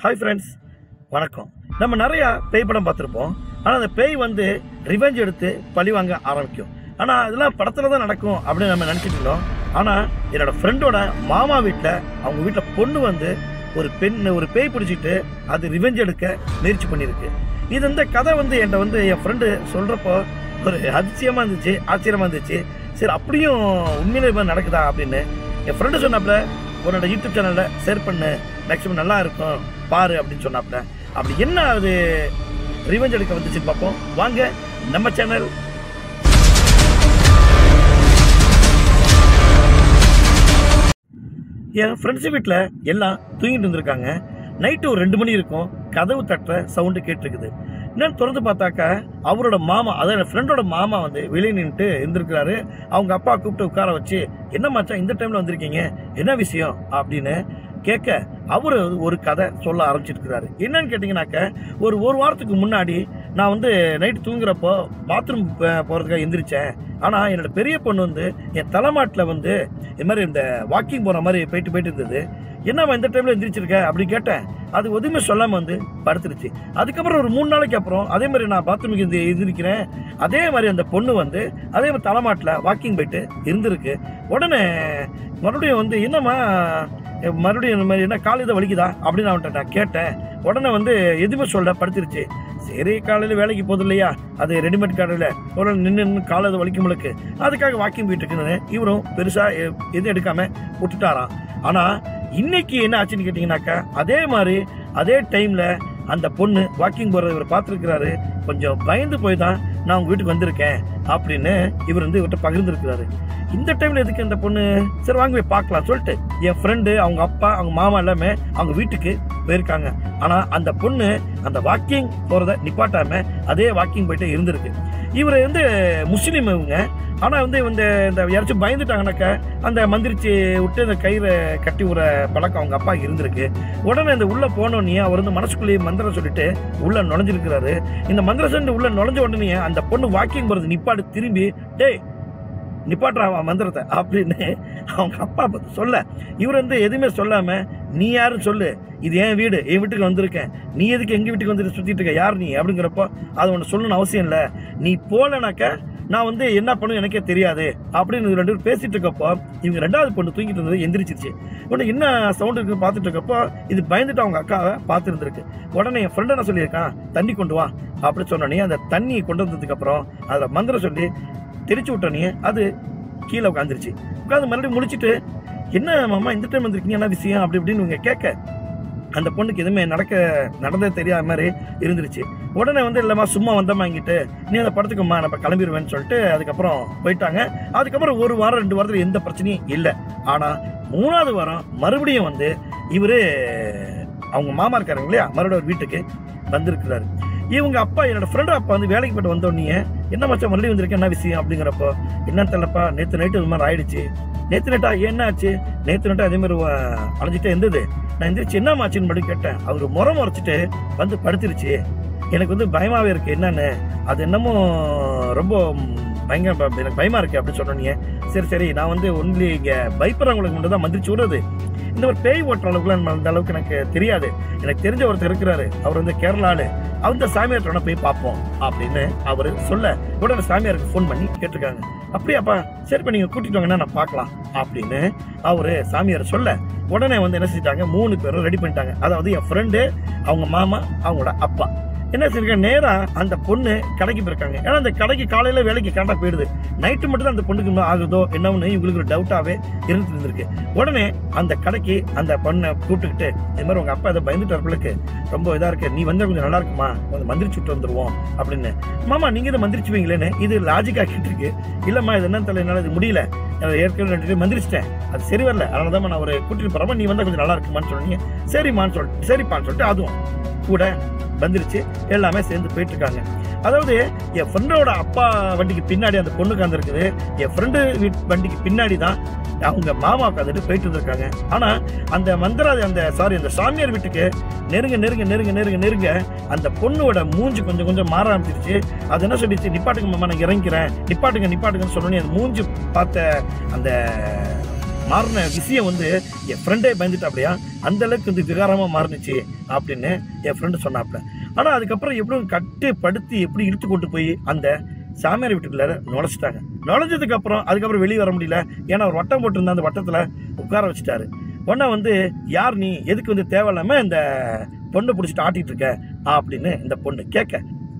hi friends வணக்கம் நம்ம நிறையா பேய் படம் பார்த்துருப்போம் ஆனால் அந்த பேய் வந்து ரிவெஞ்ச் எடுத்து பழி வாங்க ஆரம்பிக்கும் ஆனால் அதெல்லாம் படத்தில் தான் நடக்கும் அப்படின்னு நம்ம நினச்சிட்டு இருந்தோம் ஆனால் என்னோட ஃப்ரெண்டோட மாமா வீட்டில் அவங்க வீட்டில் பொண்ணு வந்து ஒரு பெண் ஒரு பேய் பிடிச்சிட்டு அது ரிவெஞ்ச் எடுக்க முயற்சி பண்ணியிருக்கு இது இந்த கதை வந்து என்கிட்ட வந்து என் ஃப்ரெண்டு சொல்கிறப்போ ஒரு அதிசயமாக இருந்துச்சு ஆச்சரியமாக இருந்துச்சு சரி அப்படியும் உண்மையிலே இது மாதிரி நடக்குதா அப்படின்னு என் ஃப்ரெண்டு சொன்னாப்புல உன்னோட யூடியூப் சேனலில் ஷேர் பண்ணு மேக்ஸிமம் நல்லா இருக்கும் பாரு அப்படின்னு சொன்னாப்புல அப்படி என்ன அது ரிவெஞ்ச் எடுக்க வந்துச்சுன்னு பார்ப்போம் வாங்க நம்ம சேனல் என் ஃப்ரெண்ட்ஸ் வீட்டில் எல்லாம் தூங்கிட்டு இருந்திருக்காங்க நைட்டு ஒரு ரெண்டு மணி இருக்கும் கதவு தட்டுற சவுண்டு கேட்டிருக்குது என்னன்னு திறந்து பார்த்தாக்கா அவரோட மாமா அதாவது என் ஃப்ரெண்டோட மாமா வந்து வெளியே நின்றுட்டு இருந்திருக்கிறாரு அவங்க அப்பா கூப்பிட்டு உட்கார வச்சு என்ன மச்சான் இந்த டைமில் வந்திருக்கீங்க என்ன விஷயம் அப்படின்னு கேட்க அவர் ஒரு கதை சொல்ல ஆரம்பிச்சிருக்கிறாரு என்னன்னு கேட்டிங்கனாக்க ஒரு ஒரு வாரத்துக்கு முன்னாடி நான் வந்து நைட்டு தூங்குறப்போ பாத்ரூம் போகிறதுக்காக எந்திரிச்சேன் ஆனால் என்னோட பெரிய பொண்ணு வந்து என் தலைமாட்டில் வந்து இது மாதிரி இந்த வாக்கிங் போகிற மாதிரி போயிட்டு போயிட்டு இருந்தது என்னம்மா இந்த டைமில் எந்திரிச்சிருக்க அப்படி கேட்டேன் அது எதுவுமே சொல்லாமல் வந்து படுத்துருச்சு அதுக்கப்புறம் ஒரு மூணு நாளைக்கு அப்புறம் அதே மாதிரி நான் பாத்ரூமுக்கு இந்த எந்திரிக்கிறேன் அதே மாதிரி அந்த பொண்ணு வந்து அதே மாதிரி தலைமாட்டில் வாக்கிங் போயிட்டு இருந்திருக்கு உடனே மறுபடியும் வந்து என்னம்மா மறுபடியும் இந்த மாதிரி என்ன கால் இதை வலிக்குதா அப்படின்னு அவன்கிட்ட நான் கேட்டேன் உடனே வந்து எதுவுமே சொல்ல படுத்துருச்சு சரி காலையில் வேலைக்கு போகுது இல்லையா அது ரெடிமேட் கடையில் ஒரு நின்று நின்று காலை இதை வலிக்கும் முழுக்கு அதுக்காக வாக்கிங் போயிட்டு இருக்குன்னு இவரும் பெருசாக எதுவும் எடுக்காம விட்டுட்டாராம் ஆனால் இன்னைக்கு என்ன ஆச்சுன்னு கேட்டிங்கனாக்கா அதே மாதிரி அதே டைமில் அந்த பொண்ணு வாக்கிங் போகிறத இவர் பார்த்துருக்கிறாரு கொஞ்சம் பயந்து போய் தான் நான் உங்கள் வீட்டுக்கு வந்திருக்கேன் அப்படின்னு இவர் வந்து இவர்கிட்ட பகிர்ந்துருக்கிறாரு இந்த டைமில் எதுக்கு அந்த பொண்ணு சரி வாங்க போய் பார்க்கலாம் சொல்லிட்டு என் ஃப்ரெண்டு அவங்க அப்பா அவங்க மாமா எல்லாமே அவங்க வீட்டுக்கு போயிருக்காங்க ஆனால் அந்த பொண்ணு அந்த வாக்கிங் போகிறத நிப்பாட்டாம அதே வாக்கிங் போயிட்டு இருந்திருக்கு இவர் வந்து முஸ்லீம் இவங்க ஆனால் வந்து இந்த இந்த யாராச்சும் பயந்துட்டாங்கனாக்கா அந்த மந்திரிச்சு விட்டு அந்த கயிறை கட்டி விடுற பழக்கம் அவங்க அப்பா இருந்திருக்கு உடனே இந்த உள்ள போனோடனே அவர் வந்து மனசுக்குள்ளேயே மந்திரம் சொல்லிட்டு உள்ள நுழைஞ்சிருக்கிறாரு இந்த மந்திரம் சொல்லி உள்ள நுழைஞ்ச உடனே அந்த பொண்ணு வாக்கிங் போகிறது நிப்பாடு திரும்பி டேய் நிப்பாட்டுறா அவன் மந்திரத்தை அப்படின்னு அவங்க அப்பா பார்த்து சொல்ல இவர் வந்து எதுவுமே சொல்லாம நீ யாருன்னு சொல்லு இது என் வீடு என் வீட்டுக்கு வந்திருக்கேன் நீ எதுக்கு எங்க வீட்டுக்கு வந்துட்டு சுத்திட்டு இருக்க யார் நீ அப்படிங்கிறப்போ அது ஒன்று சொல்லணும்னு அவசியம் இல்லை நீ போலனாக்க நான் வந்து என்ன பண்ணும் எனக்கே தெரியாது அப்படின்னு இவங்க ரெண்டு பேரும் பேசிட்டு இருக்கப்போ இவங்க ரெண்டாவது பொண்ணு தூங்கிட்டு இருந்தது எந்திரிச்சிருச்சு உடனே என்ன சவுண்ட் இருக்குன்னு பார்த்துட்டு இருக்கப்போ இது பயந்துட்டு அவங்க அக்காவை பார்த்துருந்துருக்கு உடனே என் ஃப்ரெண்ட் என்ன சொல்லியிருக்கான் தண்ணி கொண்டு வா அப்படி சொன்னோடனே அந்த தண்ணியை கொண்டு வந்ததுக்கு அப்புறம் அதில் மந்திரம் சொல்லி தெரிச்சு விட்டோன்னே அது கீழே உட்காந்துருச்சு உட்காந்து மறுபடியும் முடிச்சுட்டு என்ன மாமா இந்த டைம் வந்திருக்கீங்க என்ன விஷயம் அப்படி இப்படின்னு இவங்க கேட்க அந்த பொண்ணுக்கு எதுவுமே நடக்க நடந்தே தெரியாத மாதிரி இருந்துருச்சு உடனே வந்து இல்லைம்மா சும்மா வந்தம்மா இங்கிட்டு நீ அந்த படத்துக்குமா நம்ம கிளம்பிடுவேன்னு சொல்லிட்டு அதுக்கப்புறம் போயிட்டாங்க அதுக்கப்புறம் ஒரு வாரம் ரெண்டு வாரத்தில் எந்த பிரச்சனையும் இல்லை ஆனால் மூணாவது வாரம் மறுபடியும் வந்து இவர் அவங்க மாமா இருக்காருங்க இல்லையா மறுபடியும் ஒரு வீட்டுக்கு வந்திருக்கிறாரு இவங்க அப்பா என்னோட ஃப்ரெண்டு அப்பா வந்து வேலைக்கு போயிட்டு வந்தோடனே என்ன மச்சான் மறுபடியும் வந்திருக்கேன் என்ன விஷயம் அப்படிங்கிறப்போ என்னன்னு தெரியலப்பா நேற்று நைட்டு இது மாதிரி ஆயிடுச்சு நேற்று நைட்டா என்ன ஆச்சு நேற்று நைட்டா அதே மாதிரி வ- அலைஞ்சிட்டே இருந்தது நான் எந்திரிச்சு என்னமாச்சுன்னு மட்டும் கேட்டேன் அவர் முறை முறைச்சிட்டு வந்து படுத்துருச்சு எனக்கு வந்து பயமாவே இருக்கு என்னன்னு அது என்னமோ ரொம்ப பயங்கர ப- எனக்கு பயமா இருக்கு அப்படின்னு சொன்னீங்க சரி சரி நான் வந்து ஒன்லி இங்க பயப்படுறவங்களுக்கு மட்டும் தான் மந்திரிச்சு விடுறது இந்த ஒரு பேய் ஓட்டுற அளவுக்குலாம் நம்ம அந்த அளவுக்கு எனக்கு தெரியாது எனக்கு தெரிஞ்ச ஒருத்தர் இருக்கிறாரு அவர் வந்து கேரளாலு அந்த சாமியார்ட்ட போய் பார்ப்போம் அப்படின்னு அவர் சொல்ல உடனே சாமியாருக்கு ஃபோன் பண்ணி கேட்டிருக்காங்க அப்படியாப்பா சரிப்பா நீங்க கூட்டிட்டு வாங்கன்னா நான் பார்க்கலாம் அப்படின்னு அவரு சாமியார் சொல்ல உடனே வந்து என்ன செஞ்சிட்டாங்க மூணு பேரும் ரெடி பண்ணிட்டாங்க அதாவது என் ஃப்ரெண்டு அவங்க மாமா அவங்களோட அப்பா என்ன செஞ்சிருக்காங்க நேரா அந்த பொண்ணு கடைக்கு போயிருக்காங்க ஏன்னா அந்த கடைக்கு காலையில வேலைக்கு கரெக்டாக போயிடுது நைட்டு மட்டும் தான் அந்த பொண்ணுக்கு இன்னும் ஆகுதோ என்னன்னு இவங்களுக்கு ஒரு டவுட்டாவே இருந்துட்டு இருந்திருக்கு உடனே அந்த கடைக்கு அந்த பொண்ணை கூப்பிட்டுக்கிட்டு இது மாதிரி உங்க அப்பா இதை பயந்துட்டு வரப்பிளுக்கு ரொம்ப இதா இருக்கு நீ வந்து கொஞ்சம் நல்லா இருக்குமா கொஞ்சம் மந்திரிச்சு விட்டு வந்துருவோம் அப்படின்னு மாமா நீங்க இதை மந்திரிச்சுவீங்களேன்னு இது லாஜிக்கா கேட்டிருக்கு இல்லம்மா இது என்ன தெரியல என்னால இது முடியல நான் ஏற்கனவே ரெண்டு டைம் மந்திரிச்சிட்டேன் அது சரி வரல அதனால தான் நான் ஒரு கூட்டிட்டு போறப்ப நீ வந்தா கொஞ்சம் நல்லா இருக்குமான்னு சொன்னீங்க சரிம்மான்னு சொல்லிட்டு சரிப்பான்னு சொல்லிட்டு அதுவும் கூட வந்துருச்சு எல்லாமே சேர்ந்து போயிட்டு இருக்காங்க அதாவது என் ஃப்ரெண்டோட அப்பா வண்டிக்கு பின்னாடி அந்த பொண்ணு உட்காந்துருக்குது என் ஃப்ரெண்டு வீட் வண்டிக்கு பின்னாடி தான் அவங்க மாமா உட்காந்துட்டு போயிட்டு இருந்திருக்காங்க ஆனா அந்த மந்திராதி அந்த சாரி அந்த சாமியார் வீட்டுக்கு நெருங்க நெருங்க நெருங்க நெருங்க நெருங்க அந்த பொண்ணோட மூஞ்சி கொஞ்சம் கொஞ்சம் மாற ஆரம்பிச்சிருச்சு அது என்ன சொல்லிச்சு நிப்பாட்டுங்க மாமா நான் இறங்கிறேன் நிப்பாட்டுங்க நிப்பாட்டுங்கன்னு சொன்னோன்னே அந்த மூஞ்சி பார்த்த அந்த மாறின விஷயம் வந்து என் ஃப்ரெண்டே பயந்துட்டா அப்படியா அந்த அளவுக்கு வந்து விகாரமா மாறுனுச்சு அப்படின்னு என் ஃப்ரெண்டு சொன்னாப்ல ஆனா அதுக்கப்புறம் எப்படி கட்டு படுத்தி எப்படி இழுத்து கொண்டு போய் அந்த சாமியார் வீட்டுக்குள்ள நுழைச்சிட்டாங்க நுழைஞ்சதுக்கு அப்புறம் அதுக்கப்புறம் வெளியே வர முடியல ஏன்னா ஒரு வட்டம் போட்டிருந்த அந்த வட்டத்துல உட்கார வச்சுட்டாரு உடனே வந்து யார் நீ எதுக்கு வந்து தேவையில்லாம இந்த பொண்ணை பிடிச்சிட்டு ஆட்டிட்டு இருக்க அப்படின்னு இந்த பொண்ணு கேட்க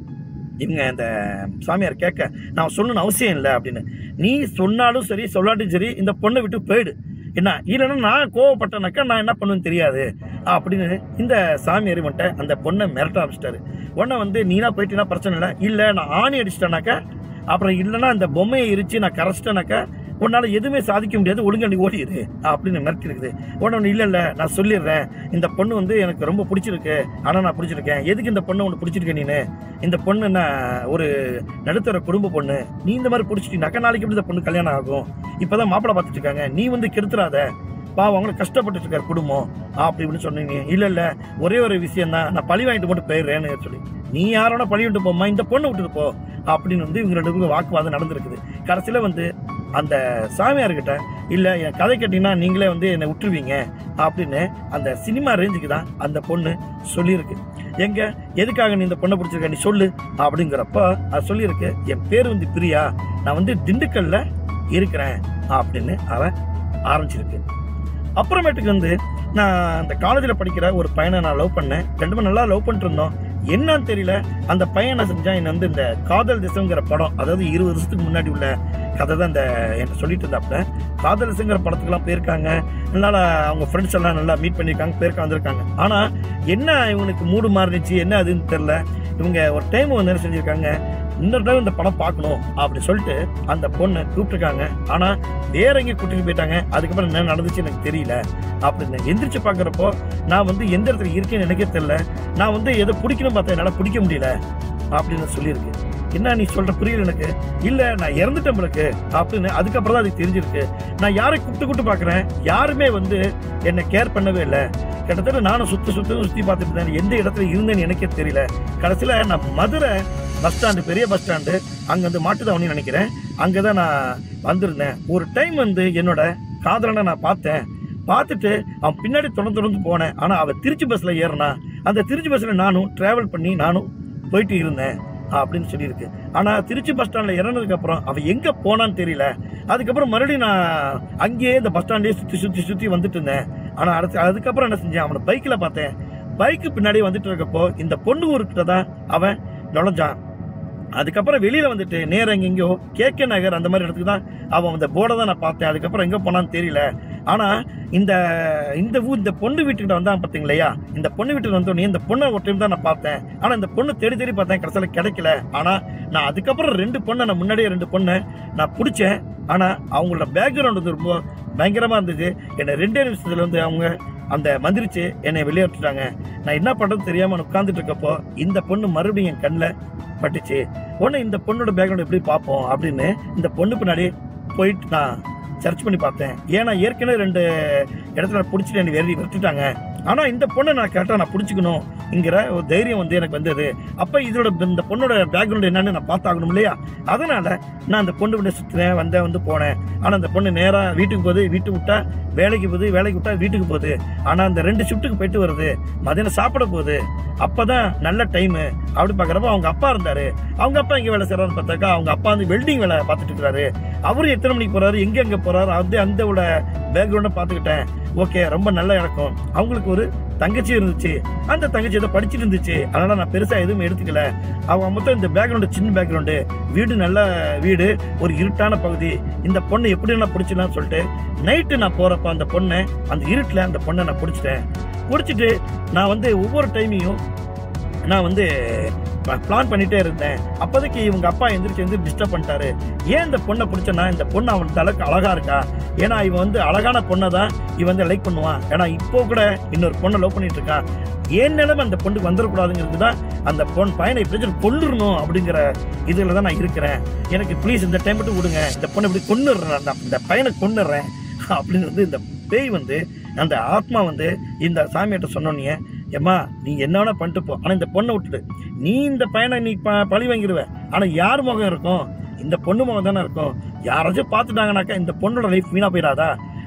இவங்க இந்த சாமியார் கேட்க நான் சொல்லணும்னு அவசியம் இல்லை அப்படின்னு நீ சொன்னாலும் சரி சொல்லாட்டும் சரி இந்த பொண்ணை விட்டு போயிடு என்ன இல்லைன்னா நான் கோவப்பட்டேனாக்கா நான் என்ன பண்ணுவேன்னு தெரியாது அப்படின்னு இந்த சாமியார் வந்துட்டு அந்த பொண்ணை மிரட்ட ஆரம்பிச்சிட்டாரு உடனே வந்து நீனா போயிட்டீங்கன்னா பிரச்சனை இல்லை இல்லை நான் ஆணி அடிச்சிட்டேனாக்கா அப்புறம் இல்லைன்னா அந்த பொம்மையை எரிச்சு நான் கரைச்சிட்டேனாக்கா உன்னால எதுவுமே சாதிக்க முடியாது ஒழுங்கா நீ ஓடிடு அப்படின்னு மிரட்டி இருக்குது உடனே இல்லை இல்லை நான் சொல்லிடுறேன் இந்த பொண்ணு வந்து எனக்கு ரொம்ப பிடிச்சிருக்கு ஆனால் நான் பிடிச்சிருக்கேன் எதுக்கு இந்த பொண்ணை உனக்கு பிடிச்சிருக்க நீனு இந்த பொண்ணு என்ன ஒரு நடுத்தர குடும்ப பொண்ணு நீ இந்த மாதிரி பிடிச்சிட்டீங்கனாக்கா நாளைக்கு எப்படி இந்த பொண்ணு கல்யாணம் ஆகும் இப்பதான் மாப்பிள்ளை பார்த்துட்டு இருக்காங்க நீ வந்து கெடுத்துறாத பாவம் அவங்களுக்கு கஷ்டப்பட்டு இருக்காரு குடும்பம் அப்படி இப்படின்னு சொன்னீங்க இல்ல இல்ல ஒரே ஒரு விஷயம் தான் நான் பழி வாங்கிட்டு மட்டும் போயிடுறேன்னு சொல்லி நீ யாரோட பழி விட்டு போமா இந்த பொண்ணை விட்டுட்டு போ அப்படின்னு வந்து இவங்க ரெண்டு பேரும் வாக்குவாதம் நடந்திருக்குது கடைசியில வந்து அந்த சாமியார்கிட்ட இல்ல என் கதை கேட்டீங்கன்னா நீங்களே வந்து என்னை விட்டுருவீங்க அப்படின்னு அந்த சினிமா ரேஞ்சுக்கு தான் அந்த பொண்ணு சொல்லியிருக்கு எங்க எதுக்காக நீ இந்த பொண்ணை பிடிச்சிருக்க நீ சொல்லு அப்படிங்கிறப்ப அது சொல்லியிருக்கு என் பேர் வந்து பிரியா நான் வந்து திண்டுக்கல்ல இருக்கிறேன் அப்படின்னு அவ ஆரம்பிச்சிருக்கு அப்புறமேட்டுக்கு வந்து நான் அந்த காலேஜில் படிக்கிற ஒரு பையனை நான் லவ் பண்ணேன் ரெண்டு பேரும் நல்லா லவ் பண்ணிட்டு இருந்தோம் என்னன்னு தெரியல அந்த பையன் என்ன செஞ்சான் என்ன வந்து இந்த காதல் திசைங்கிற படம் அதாவது இருபது வருஷத்துக்கு முன்னாடி உள்ள கதை தான் இந்த என்ன சொல்லிட்டு இருந்தாப்புல காதல் திசைங்கிற படத்துக்குலாம் போயிருக்காங்க அதனால அவங்க ஃப்ரெண்ட்ஸ் எல்லாம் நல்லா மீட் பண்ணியிருக்காங்க பேருக்க வந்திருக்காங்க ஆனா என்ன இவனுக்கு மூடு மாறினுச்சு என்ன அதுன்னு தெரியல இவங்க ஒரு டைம் வந்து என்ன செஞ்சிருக்காங்க இன்னொரு டைம் இந்த படம் பார்க்கணும் அப்படி சொல்லிட்டு அந்த பொண்ணை கூப்பிட்டுருக்காங்க ஆனா வேற எங்க கூட்டிட்டு போயிட்டாங்க அதுக்கப்புறம் என்ன நடந்துச்சு எனக்கு தெரியல அப்படின்னு எந்திரிச்சு பாக்குறப்போ நான் வந்து எந்த இடத்துல இருக்கேன்னு எனக்கே தெரியல நான் வந்து எதை பிடிக்கணும் பார்த்தேன் என்னால பிடிக்க முடியல அப்படின்னு சொல்லியிருக்கு என்ன நீ சொல்ற புரியல எனக்கு இல்ல நான் இறந்துட்டேன் உங்களுக்கு அப்படின்னு அதுக்கப்புறம் தான் அது தெரிஞ்சிருக்கு நான் யாரை கூப்பிட்டு கூப்பிட்டு பாக்குறேன் யாருமே வந்து என்னை கேர் பண்ணவே இல்லை கிட்டத்தட்ட நானும் சுத்தி சுத்தி சுத்தி பார்த்துட்டு இருந்தேன் எந்த இடத்துல இருந்தேன்னு எனக்கே தெரியல கடைசியில நான் மதுரை பஸ் ஸ்டாண்டு பெரிய பஸ் ஸ்டாண்டு அங்க வந்து மாட்டுதாவணி நினைக்கிறேன் அங்கதான் நான் வந்திருந்தேன் ஒரு டைம் வந்து என்னோட காதலனை நான் பார்த்தேன் பார்த்துட்டு அவன் பின்னாடி தொடர்ந்து தொடர்ந்து போனேன் ஆனா அவ திருச்சி பஸ்ல ஏறினா அந்த திருச்சி பஸ்ல நானும் டிராவல் பண்ணி நானும் போயிட்டு இருந்தேன் அப்படின்னு சொல்லியிருக்கு ஆனா திருச்சி பஸ் ஸ்டாண்ட்ல இறங்கினதுக்கு அப்புறம் அவ எங்க போனான்னு தெரியல அதுக்கப்புறம் மறுபடியும் நான் அங்கேயே இந்த பஸ் ஸ்டாண்ட்லயே சுத்தி சுத்தி சுத்தி வந்துட்டு இருந்தேன் ஆனா அடுத்து அதுக்கப்புறம் என்ன செஞ்சேன் அவனை பைக்ல பார்த்தேன் பைக்கு பின்னாடி வந்துட்டு இருக்கப்போ இந்த பொண்ணு ஊருக்கிட்ட தான் அவன் நுழைஞ்சான் அதுக்கப்புறம் வெளியில வந்துட்டு நேரா எங்கெங்கயோ கே கே நகர் அந்த மாதிரி இடத்துக்கு தான் அவன் அந்த போர்டை தான் நான் பார்த்தேன் அதுக்கப்புறம் எங்க போனான்னு தெரியல ஆனா இந்த இந்த ஊ இந்த பொண்ணு வீட்டுக்கிட்ட வந்தான் பாத்தீங்களா இந்த பொண்ணு வீட்டுக்கு வந்தோடனே இந்த பொண்ணை ஒரு டைம் தான் நான் பார்த்தேன் ஆனா இந்த பொண்ணு தேடி தேடி பார்த்தேன் கடைசியில கிடைக்கல ஆனா நான் அதுக்கப்புறம் ரெண்டு பொண்ணை நான் முன்னாடியே ரெண்டு பொண்ணை நான் பிடிச்சேன் ஆனா அவங்களோட பேக்ரவுண்ட் வந்து ரொம்ப பயங்கரமா இருந்தது என்னை ரெண்டே நிமிஷத்துல வந்து அவங்க அந்த மந்திரிச்சு என்னை வெளியேற்றிட்டாங்க நான் என்ன பண்றது தெரியாம உட்கார்ந்துட்டு இருக்கப்போ இந்த பொண்ணு மறுபடியும் என் கண்ணில் பட்டுச்சு உடனே இந்த பொண்ணோட பேக்ரவுண்ட் எப்படி பார்ப்போம் அப்படின்னு இந்த பொண்ணு பின்னாடி போயிட்டு நான் சர்ச் பண்ணி பார்த்தேன் ஏன்னா ஏற்கனவே ரெண்டு இடத்துல பிடிச்சிட்டு என்னை வெறி விட்டுட்டாங்க ஆனா இந்த பொண்ணை நான் கரெக்டாக நான் பிடிச்சிக்கணும் இங்கிற ஒரு தைரியம் வந்து எனக்கு வந்தது அப்ப இதோட இந்த பொண்ணோட பேக்ரவுண்ட் என்னன்னு நான் பார்த்தாகணும் இல்லையா அதனால நான் அந்த பொண்ணு கிட்ட சுத்தினேன் வந்தேன் வந்து போனேன் ஆனா அந்த பொண்ணு நேரா வீட்டுக்கு போகுது வீட்டுக்கு விட்டா வேலைக்கு போகுது வேலைக்கு விட்டா வீட்டுக்கு போகுது ஆனா அந்த ரெண்டு ஷிஃப்ட்டுக்கு போயிட்டு வருது மதியானம் சாப்பிட போகுது அப்பதான் நல்ல டைம் அப்படி பாக்குறப்ப அவங்க அப்பா இருந்தாரு அவங்க அப்பா எங்க வேலை செய்யறாரு பார்த்தாக்கா அவங்க அப்பா வந்து வெல்டிங் வேலை பார்த்துட்டு இருக்காரு அவரு எத்தனை மணிக்கு போறாரு எங்க எங்க போறாரு அது அந்த பேக்ரவுண்ட பாத்துக்கிட்டேன் ஓகே ரொம்ப நல்ல இறக்கம் அவங்களுக்கு ஒரு தங்கச்சி இருந்துச்சு அந்த தங்கச்சி ஏதோ படிச்சுட்டு இருந்துச்சு அதனால நான் பெருசா எதுவும் எடுத்துக்கல அவங்க மொத்தம் இந்த பேக்ரவுண்டு சின்ன பேக்ரவுண்டு வீடு நல்ல வீடு ஒரு இருட்டான பகுதி இந்த பொண்ணு எப்படி நான் பிடிச்சலாம்னு சொல்லிட்டு நைட்டு நான் போறப்ப அந்த பொண்ணை அந்த இருட்டில் அந்த பொண்ணை நான் பிடிச்சிட்டேன் பிடிச்சிட்டு நான் வந்து ஒவ்வொரு டைமையும் நான் வந்து பிளான் பண்ணிட்டே இருந்தேன் அப்போதைக்கு இவங்க அப்பா எந்திரிச்சு வந்து டிஸ்டர்ப் பண்ணிட்டாரு ஏன் இந்த பொண்ணை பிடிச்சனா இந்த பொண்ணு அவனுக்கு அளவுக்கு அழகா இருக்கா ஏன்னா இவன் வந்து அழகான பொண்ணை தான் இவன் வந்து லைக் பண்ணுவான் ஏன்னா இப்போ கூட இன்னொரு பொண்ணை லவ் பண்ணிட்டு இருக்கான் ஏன் நிலைமை அந்த பொண்ணுக்கு வந்துடக்கூடாதுங்கிறது தான் அந்த பொண்ணு பையனை எப்படி கொண்டுடணும் அப்படிங்கிற இதுல தான் நான் இருக்கிறேன் எனக்கு ப்ளீஸ் இந்த டைம் மட்டும் விடுங்க இந்த பொண்ணை இப்படி கொண்டுடுறேன் அந்த இந்த பையனை கொண்டுடுறேன் அப்படின்னு வந்து இந்த பேய் வந்து அந்த ஆத்மா வந்து இந்த சாமியாட்ட சொன்னோன்னே ஏம்மா நீ என்ன வேணா பண்ணிட்டு போ ஆனா இந்த பொண்ணை விட்டுடு நீ இந்த பையனை நீ ப- பழி வாங்கிடுவ ஆனா யார் முகம் இருக்கும் இந்த பொண்ணு முகம் தானே இருக்கும் யாராச்சும் பார்த்துட்டாங்கனாக்கா இந்த பொண்ணோட லைஃப் வீணா போயிடாதா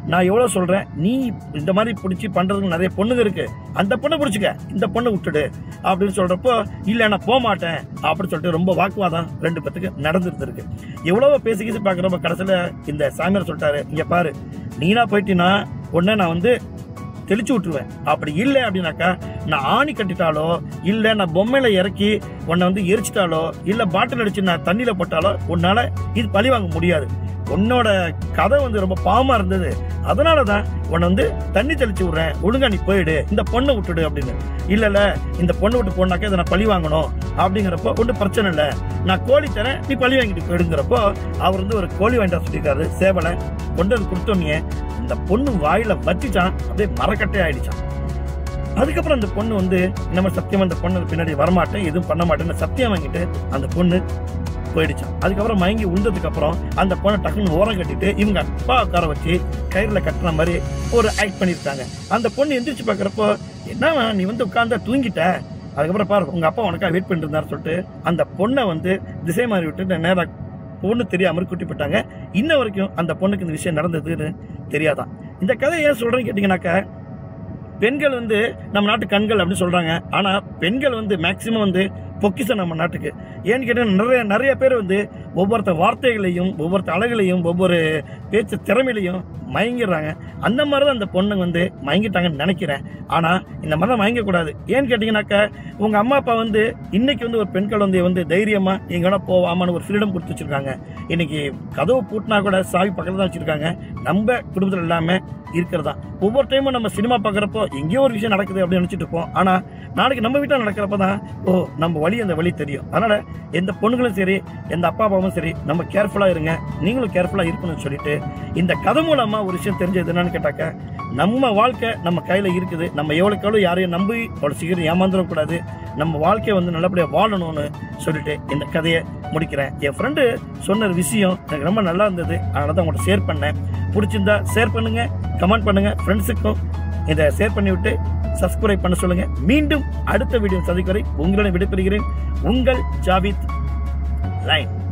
நான் எவ்வளோ சொல்கிறேன் நீ இந்த மாதிரி பிடிச்சி பண்ணுறதுக்கு நிறைய பொண்ணுங்க இருக்கு அந்த பொண்ணை பிடிச்சிக்க இந்த பொண்ணை விட்டுடு அப்படின்னு சொல்கிறப்போ இல்லை நான் போக மாட்டேன் அப்படின்னு சொல்லிட்டு ரொம்ப வாக்குவாதம் ரெண்டு பேத்துக்கு நடந்துட்டு இருக்கு எவ்வளவோ பேசி கீசி பார்க்குறப்ப கடைசியில் இந்த சாமியார் சொல்லிட்டாரு இங்கே பாரு நீனா போயிட்டீன்னா உடனே நான் வந்து தெளிச்சு விட்டுருவேன் அப்படி இல்லை அப்படின்னாக்கா நான் ஆணி கட்டிட்டாலோ இல்லை நான் பொம்மையில இறக்கி உன்னை வந்து எரிச்சிட்டாலோ இல்லை பாட்டில் அடிச்சு நான் தண்ணியில் போட்டாலோ உன்னால இது பழி வாங்க முடியாது உன்னோட கதை வந்து ரொம்ப பாவமா இருந்தது அதனால தான் உன்னை வந்து தண்ணி தெளிச்சு விடுறேன் ஒழுங்கா நீ போயிடு இந்த பொண்ணை விட்டுடு அப்படின்னு இல்ல இல்ல இந்த பொண்ணை விட்டு போனாக்கா இதை நான் பழி வாங்கணும் அப்படிங்கிறப்போ ஒன்றும் பிரச்சனை இல்லை நான் கோழி தரேன் நீ பழி வாங்கிட்டு போயிடுங்கிறப்போ அவர் வந்து ஒரு கோழி வாங்கிட்டு வர சொல்லியிருக்காரு சேவலை கொண்டு வந்து கொடுத்தோன்னே இந்த பொண்ணு வாயில வச்சிச்சான் அப்படியே மரக்கட்டே ஆயிடுச்சான் அதுக்கப்புறம் அந்த பொண்ணு வந்து நம்ம சத்தியம் அந்த பொண்ணு பின்னாடி வரமாட்டேன் எதுவும் பண்ண மாட்டேன்னு சத்தியம் வாங்கிட்டு அந்த பொண்ணு போயிடுச்சான் அதுக்கப்புறம் மயங்கி உண்டதுக்கு அப்புறம் அந்த பொண்ணை டக்குன்னு ஓரம் கட்டிட்டு இவங்க அப்பா உட்கார வச்சு கயிறுல கட்டுற மாதிரி ஒரு ஆக்ட் பண்ணியிருக்காங்க அந்த பொண்ணு எந்திரிச்சு பார்க்குறப்போ என்னவா நீ வந்து உட்கார்ந்தா தூங்கிட்ட அதுக்கப்புறம் பாரு உங்க அப்பா உனக்கா வெயிட் பண்ணிட்டு இருந்தாரு சொல்லிட்டு அந்த பொண்ணை வந்து திசை மாறி விட்டு நேராக பொண்ணு தெரியாம கூட்டி போட்டாங்க இன்ன வரைக்கும் அந்த பொண்ணுக்கு இந்த விஷயம் நடந்ததுன்னு தெரியாதான் இந்த கதை ஏன் சொல்றேன்னு கேட்டீங்கன்னாக்கா பெண்கள் வந்து நம்ம நாட்டு கண்கள் அப்படின்னு சொல்றாங்க ஆனா பெண்கள் வந்து மேக்சிமம் வந்து பொக்கிஷம் நம்ம நாட்டுக்கு ஏன்னு கேட்டீங்கன்னா நிறைய நிறைய பேர் வந்து ஒவ்வொருத்த வார்த்தைகளையும் ஒவ்வொருத்த அழகுலையும் ஒவ்வொரு பேச்சு திறமையிலையும் மயங்கிடுறாங்க அந்த மாதிரி தான் அந்த பொண்ணுங்க வந்து மயங்கிட்டாங்கன்னு நினைக்கிறேன் ஆனா இந்த மாதிரி தான் மயங்கக்கூடாது ஏன்னு கேட்டீங்கன்னாக்கா உங்க அம்மா அப்பா வந்து இன்னைக்கு வந்து ஒரு பெண் குழந்தைய வந்து தைரியமா எங்க வேணா போவாமான்னு ஒரு ஃப்ரீடம் கொடுத்து வச்சிருக்காங்க இன்னைக்கு கதவு பூட்டினா கூட சாவி பக்கத்துல தான் வச்சிருக்காங்க நம்ம குடும்பத்தில் இல்லாம இருக்கிறதா ஒவ்வொரு டைமும் நம்ம சினிமா பார்க்குறப்போ எங்கேயோ ஒரு விஷயம் நடக்குது அப்படின்னு நினச்சிட்டு இருப்போம் ஆனால் நாளைக்கு நம்ம வீட்டில் நடக்கிறப்ப தான் ஓ நம்ம வழி அந்த வழி தெரியும் அதனால் எந்த பொண்ணுங்களும் சரி எந்த அப்பா அப்பாவும் சரி நம்ம கேர்ஃபுல்லாக இருங்க நீங்களும் கேர்ஃபுல்லாக இருக்கணும்னு சொல்லிட்டு இந்த கதை மூலமாக ஒரு விஷயம் தெரிஞ்சது என்னன்னு கேட்டாக்க நம்ம வாழ்க்கை நம்ம கையில் இருக்குது நம்ம எவ்வளோக்கு எவ்வளோ யாரையும் நம்பி அவ்வளோ சீக்கிரம் ஏமாந்துடக்கூடாது நம்ம வாழ்க்கையை வந்து நல்லபடியாக வாழணும்னு சொல்லிட்டு இந்த கதையை முடிக்கிறேன் என் ஃப்ரெண்டு சொன்ன ஒரு விஷயம் எனக்கு ரொம்ப நல்லா இருந்தது அதனால தான் உங்கள்கிட்ட ஷேர் பண்ணேன் பிடிச்சிருந்தா ஷேர் பண்ணுங்க கமெண்ட் பண்ணுங்க ஃப்ரெண்ட்ஸுக்கும் இதை ஷேர் பண்ணி விட்டு சப்ஸ்கிரைப் பண்ண சொல்லுங்க மீண்டும் அடுத்த வீடியோ சந்திக்கும் வரை உங்களிடம் விடைபெறுகிறேன் உங்கள் ஜாவித் லைன்